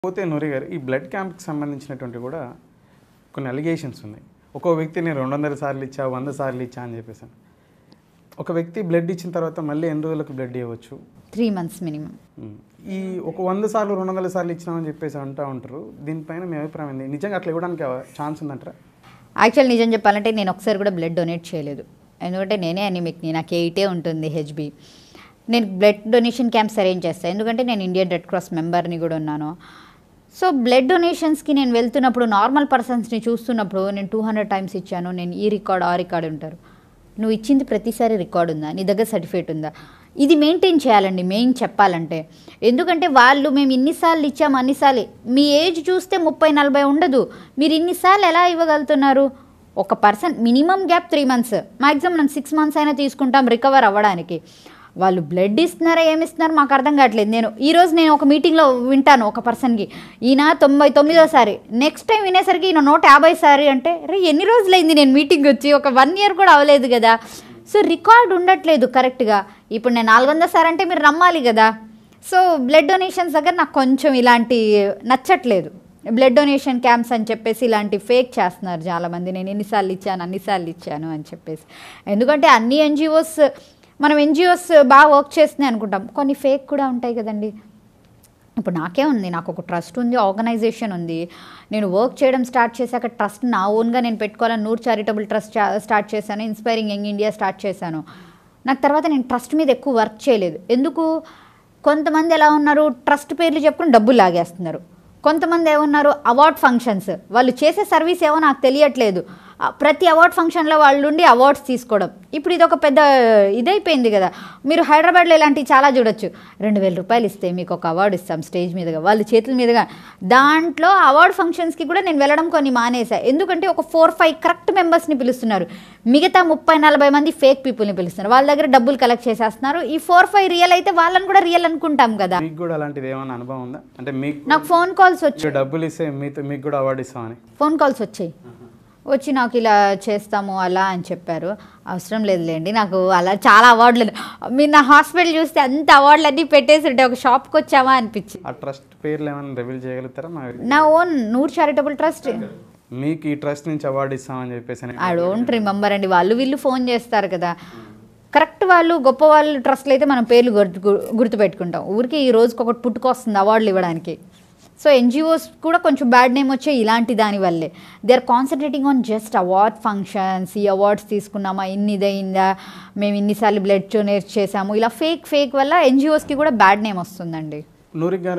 పోతే నూరి గారు ఈ బ్లడ్ క్యాంప్కి సంబంధించినటువంటి కూడా కొన్ని అలిగేషన్స్ ఉన్నాయి ఒక్కో వ్యక్తి నేను రెండు వందల సార్లు ఇచ్చా వంద సార్లు ఇచ్చా అని చెప్పేసాను ఒక వ్యక్తి బ్లడ్ ఇచ్చిన తర్వాత మళ్ళీ ఎన్ని రోజులకు బ్లడ్ ఇవ్వచ్చు త్రీ మంత్స్ మినిమం ఉమ్. ఈ ఒక వంద సార్లు రెండు వందల సార్లు ఇచ్చినామని చెప్పేసి అంటూ ఉంటారు దీనిపైన మీ అభిప్రాయం ఏంది నిజంగా అట్లా ఇవ్వడానికి ఛాన్స్ ఉందంటారా యాక్చువల్ నిజం చెప్పాలంటే నేను ఒకసారి కూడా బ్లడ్ డొనేట్ చేయలేదు ఎందుకంటే నేనే అనిమిక్ని నాకు ఎయిటే ఉంటుంది హెచ్బి నేను బ్లడ్ డొనేషన్ క్యాంప్స్ అరేంజ్ చేస్తాను ఎందుకంటే నేను ఇండియన్ రెడ్ క్రాస్ మెంబర్ని కూడా ఉన్నాను సో బ్లడ్ డొనేషన్స్కి నేను వెళ్తున్నప్పుడు నార్మల్ పర్సన్స్ని చూస్తున్నప్పుడు నేను టూ హండ్రెడ్ టైమ్స్ ఇచ్చాను నేను ఈ రికార్డ్ ఆ రికార్డ్ ఉంటారు నువ్వు ఇచ్చింది ప్రతిసారి రికార్డ్ ఉందా నీ దగ్గర సర్టిఫికేట్ ఉందా ఇది మెయింటైన్ చేయాలండి మెయిన్ చెప్పాలంటే ఎందుకంటే వాళ్ళు మేము ఇన్నిసార్లు ఇచ్చాము అన్నిసార్లు మీ ఏజ్ చూస్తే ముప్పై నలభై ఉండదు మీరు ఇన్నిసార్లు ఎలా ఇవ్వగలుగుతున్నారు ఒక person minimum gap three months maximum మనం సిక్స్ మంత్స్ అయినా తీసుకుంటాం రికవర్ అవ్వడానికి వాళ్ళు బ్లడ్ ఇస్తున్నారా ఏమి ఇస్తున్నారు మాకు అర్థం కావట్లేదు నేను ఈరోజు నేను ఒక మీటింగ్లో వింటాను ఒక పర్సన్కి ఈయన తొంభై తొమ్మిదోసారి నెక్స్ట్ టైం వినేసరికి ఈయన నూట యాభై సారి అంటే రే ఎన్ని రోజులైంది నేను మీటింగ్ వచ్చి ఒక వన్ ఇయర్ కూడా అవ్వలేదు కదా సో రికార్డ్ ఉండట్లేదు కరెక్ట్గా ఇప్పుడు నేను నాలుగు వందల సార్ అంటే మీరు నమ్మాలి కదా సో బ్లడ్ డొనేషన్స్ దగ్గర నాకు కొంచెం ఇలాంటి నచ్చట్లేదు బ్లడ్ డొనేషన్ క్యాంప్స్ అని చెప్పేసి ఇలాంటి ఫేక్ చేస్తున్నారు చాలామంది నేను ఎన్నిసార్లు ఇచ్చాను అన్నిసార్లు ఇచ్చాను అని చెప్పేసి ఎందుకంటే అన్ని ఎన్జిఓస్ మనం ఎన్జిఓస్ బాగా వర్క్ చేస్తున్నాయి అనుకుంటాం కొన్ని ఫేక్ కూడా ఉంటాయి కదండి ఇప్పుడు నాకే ఉంది నాకు ఒక ట్రస్ట్ ఉంది ఆర్గనైజేషన్ ఉంది నేను వర్క్ చేయడం స్టార్ట్ చేశాక ట్రస్ట్ నా ఓన్గా నేను పెట్టుకోవాలని నూర్ చారిటబుల్ ట్రస్ట్ స్టార్ట్ చేశాను ఇన్స్పైరింగ్ యంగ్ ఇండియా స్టార్ట్ చేశాను నాకు తర్వాత నేను ట్రస్ట్ మీద ఎక్కువ వర్క్ చేయలేదు ఎందుకు కొంతమంది ఎలా ఉన్నారు ట్రస్ట్ పేర్లు చెప్పుకుని డబ్బులు లాగేస్తున్నారు కొంతమంది ఏమన్నారు అవార్డ్ ఫంక్షన్స్ వాళ్ళు చేసే సర్వీస్ ఏమో నాకు తెలియట్లేదు ఆ, ప్రతి అవార్డ్ ఫంక్షన్లో వాళ్ళు ఉండి అవార్డ్స్ తీసుకోవడం ఇప్పుడు ఇది ఒక పెద్ద ఇదైపోయింది కదా మీరు హైదరాబాద్లో ఇలాంటివి చాలా చూడొచ్చు రెండు వేల రూపాయలు ఇస్తే మీకు ఒక అవార్డు ఇస్తాం స్టేజ్ మీదుగా వాళ్ళ చేతుల మీదుగా దాంట్లో అవార్డ్ ఫంక్షన్స్కి కూడా నేను వెళ్ళడం కొన్ని మానేసా ఎందుకంటే ఒక ఫోర్ ఫైవ్ కరెక్ట్ మెంబర్స్ని పిలుస్తున్నారు మిగతా ముప్పై నలభై మంది ఫేక్ పీపుల్ని పిలుస్తున్నారు వాళ్ళ దగ్గర డబ్బులు కలెక్ట్ చేసేస్తున్నారు ఈ ఫోర్ ఫైవ్ రియల్ అయితే వాళ్ళని కూడా రియల్ అనుకుంటాం కదా మీకు కూడా అలాంటిది ఏమైనా అనుభవం ఉందా అంటే మీకు నాకు ఫోన్ కాల్స్ వచ్చి మీరు డబ్బులు ఇస్తే మీతో మీకు కూడా అవార్డు ఇస్తామని ఫోన్ కాల్స్ వచ్చాయి వచ్చి నాకు ఇలా చేస్తాము అలా అని చెప్పారు అవసరం లేదులేండి నాకు అలా చాలా అవార్డులు మీరు నా హాస్పిటల్ చూస్తే అంత అవార్డులు అన్నీ పెట్టేసి ఉంటే ఒక షాప్కి వచ్చామా అనిపించింది ఆ ట్రస్ట్ పేర్లు ఏమైనా రివీల్ చేయగలుగుతారా మా నా ఓన్ నూర్ చారిటబుల్ ట్రస్ట్ మీకు ఈ ట్రస్ట్ నుంచి అవార్డు ఇస్తామని చెప్పేసి అని ఐ డోంట్ రిమెంబర్ అండి వాళ్ళు వీళ్ళు ఫోన్ చేస్తారు కదా కరెక్ట్ వాళ్ళు గొప్ప వాళ్ళు ట్రస్ట్లు అయితే మనం పేర్లు గుర్తు గు- గుర్తుపెట్టుకుంటాం ఊరికి ఈ రోజుకి ఒకటి పుట్టుకొస్తుంది అవార్డులు ఇవ్వడానికి సో ఎన్జిఓస్ కూడా కొంచెం బ్యాడ్ నేమ్ వచ్చే ఇలాంటి దాని వల్లే they are concentrating on just award functions ఈ అవార్డ్స్ తీసుకున్నామా ఇన్ని ఇదైందా మేము ఇన్నిసార్లు బ్లడ్ డొనేట్ చేసాము ఇలా ఫేక్ ఫేక్ వల్ల ఎన్జిఓస్కి కూడా బ్యాడ్ నేమ్ వస్తుందండి నూరికి గారు